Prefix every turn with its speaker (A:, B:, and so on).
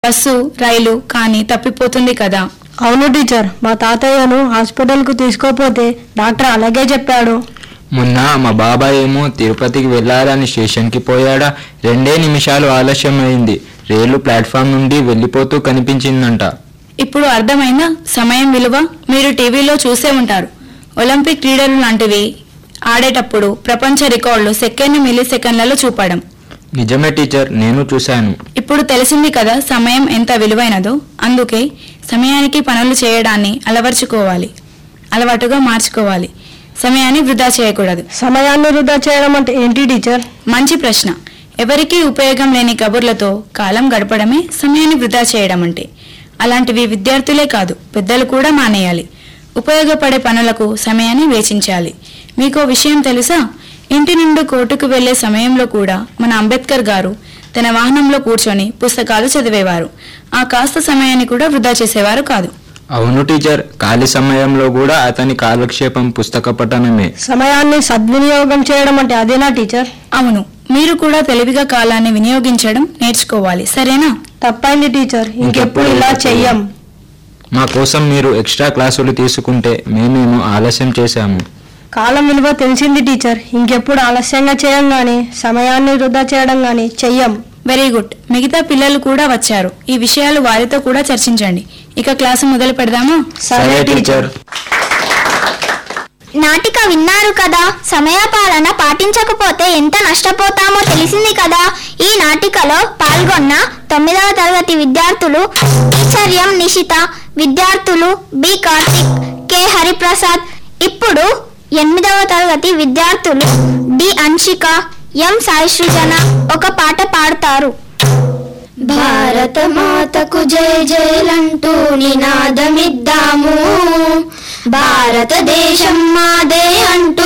A: bus రైలు కానీ తప్పిపోతుంది కదా
B: అవును టీచర్ మా తాతయ్యను హాస్పిటల్కు తీసుకోపోతే డాక్టర్ అలాగే చెప్పాడు
C: మొన్న మా బాబాయ్ ఏమో తిరుపతికి వెళ్ళాలని స్టేషన్కి పోయాడా రెండే నిమిషాలు ఆలస్యమైంది రైలు ప్లాట్ఫామ్ నుండి వెళ్ళిపోతూ కనిపించిందంట
A: ఇప్పుడు అర్థమైందా సమయం విలువ మీరు టీవీలో చూసే ఉంటారు ఒలింపిక్ క్రీడలు లాంటివి ఆడేటప్పుడు ప్రపంచ రికార్డులు సెకండ్ మిల్లీ సెకండ్లలో చూపడం
C: నిజమే టీచర్ నేను చూశాను
A: ఇప్పుడు తెలిసింది కదా సమయం ఎంత విలువైనదో అందుకే సమయానికి పనులు చేయడాన్ని అలవర్చుకోవాలి అలవాటుగా మార్చుకోవాలి సమయాన్ని వృధా చేయకూడదు
B: సమయాన్ని వృధా చేయడం అంటే ఏంటి టీచర్
A: మంచి ప్రశ్న ఎవరికీ ఉపయోగం లేని కబుర్లతో కాలం గడపడమే సమయాన్ని వృధా చేయడం అంటే అలాంటివి విద్యార్థులే కాదు పెద్దలు కూడా మానేయాలి ఉపయోగపడే పనులకు సమయాన్ని వేచించాలి మీకో విషయం తెలుసా ఇంటి నుండి కోర్టుకు వెళ్లే సమయంలో కూడా మన అంబేద్కర్ గారు తన వాహనంలో కూర్చొని పుస్తకాలు చదివేవారు ఆ కాస్త సమయాన్ని కూడా వృధా చేసేవారు కాదు
C: అవును టీచర్ ఖాళీ సమయంలో కూడా అతని కాలక్షేపం పుస్తక పఠనమే
B: సమయాన్ని సద్వినియోగం చేయడం అంటే అదేనా టీచర్
A: అవును మీరు కూడా తెలివిగా కాలాన్ని వినియోగించడం నేర్చుకోవాలి సరేనా
B: తప్పైంది టీచర్ ఇంకెప్పుడు ఇలా చెయ్యం
C: మా కోసం మీరు ఎక్స్ట్రా క్లాసులు తీసుకుంటే మేమేమో ఆలస్యం చేశాము
B: కాలం విలువ తెలిసింది టీచర్ ఇంకెప్పుడు ఆలస్యంగా చేయం గాని సమయాన్ని వృధా చేయడం గాని చెయ్యం
A: వెరీ గుడ్ మిగతా పిల్లలు కూడా వచ్చారు ఈ విషయాలు వారితో కూడా చర్చించండి ఇక క్లాసు మొదలు పెడదామా
C: సరే టీచర్
D: నాటిక విన్నారు కదా సమయపాలన పాటించకపోతే ఎంత నష్టపోతామో తెలిసింది కదా ఈ నాటికలో పాల్గొన్న తొమ్మిదవ తరగతి విద్యార్థులు టీచర్ ఎం నిషిత విద్యార్థులు బి కార్తిక్ కె హరిప్రసాద్ ఇప్పుడు ఎనిమిదవ తరగతి విద్యార్థులు డి అన్షిక ఎం సాయి సృజన ఒక పాట పాడతారు భారత మాతకు జయ జయలంటూ నినాదమిద్దాము భారతదేశం మాదే అంటూ